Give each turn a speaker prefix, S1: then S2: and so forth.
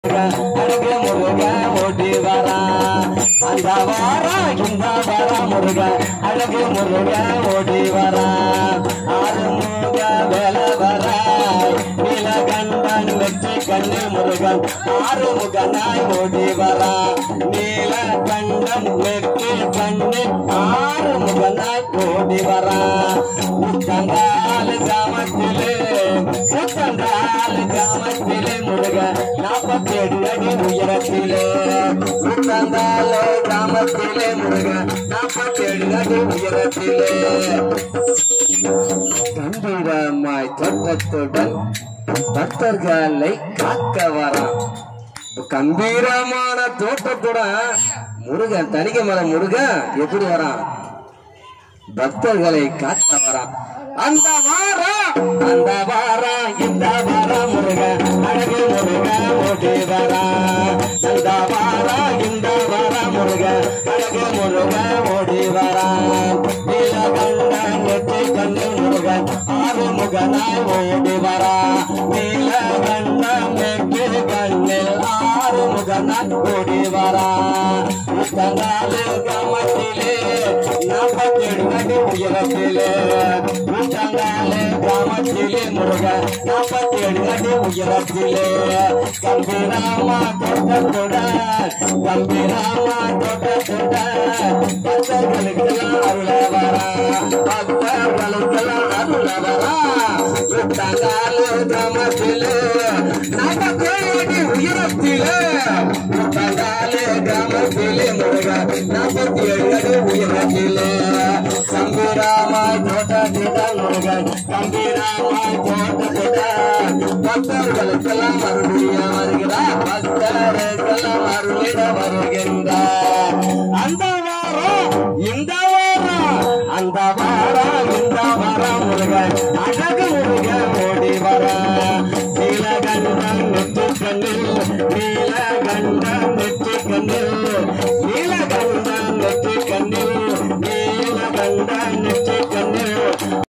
S1: அழகு முருக ஓடி வரா அந்த வாரா இந்த வாரா முருக அழகு முருக ஓடி வரா ஆறுமுக வேல வரா நீலகண்டன் வெற்றி கண்ணு முருகன் ஆறுமுகனாய் ஓடி வரா நீலகண்டன் வெற்றி கண்ணு ஆறுமுகனாய் ஓடி வரா உத்தங்கால் கிராமத்திலே உத்தங்கால் கிராமத்திலே முருக நாற்பத்தேழு அடி உயரத்திலே உத்தங்கால் கிராமத்திலே முருக நாற்பத்தேழு அடி உயரத்திலே கம்பீரமாய் தோட்டத்துடன் பக்தர்களை காக்க வரான் கம்பீரமான தோட்டத்துடன் முருகன் தனிக்க மரம் முருகன் எப்படி வரான் பக்தர்களை காக்க வரான் அந்த வாரம் அந்த வாரம் இந்த வாரம் முருக அழகு முருக ஓடி வரா அந்த வாரம் இந்த வாரம் முருக அழகு முருக ஓடி வரா நீலகண்ட நெற்றி கண்ணு முருகன் ஆறு முகனாய் ஓடி வரா நீலகண்ட நெற்றி கண்ணில் ஆறு முகனாய் ஓடி வரா உத்தங்காலு கிராமத்திலே நாற்பத்தேழு அடி உயரத்திலே உத்தங்காலு கிராமத்திலே முருக நாற்பத்தேழு அடி உயரத்திலே கம்பீராமா தோட்டத்துடன் கம்பீராமா தோட்டத்துடன் பக்தர்களுக்கெல்லாம் அருள வரா பக்தர்களுக்கெல்லாம் அருள வரா உத்தங்காலு கிராமத்திலே நாற்பத்தேழு அடி உயரத்திலே உத்தங்காலு கிராமத்திலே முருக நாற்பத்தி ஏழு அடி உயரத்திலே கம்பீராமாய் தோட்டத்திடம் முருகன் கம்பீராமாய் தோட்டத்திடம் பக்தர்களுக்கெல்லாம் அருளிய வருகிறார் பக்தர்களுக்கெல்லாம் அருளிட வருகின்றார் அந்த வாரம் இந்த வாரம் அந்த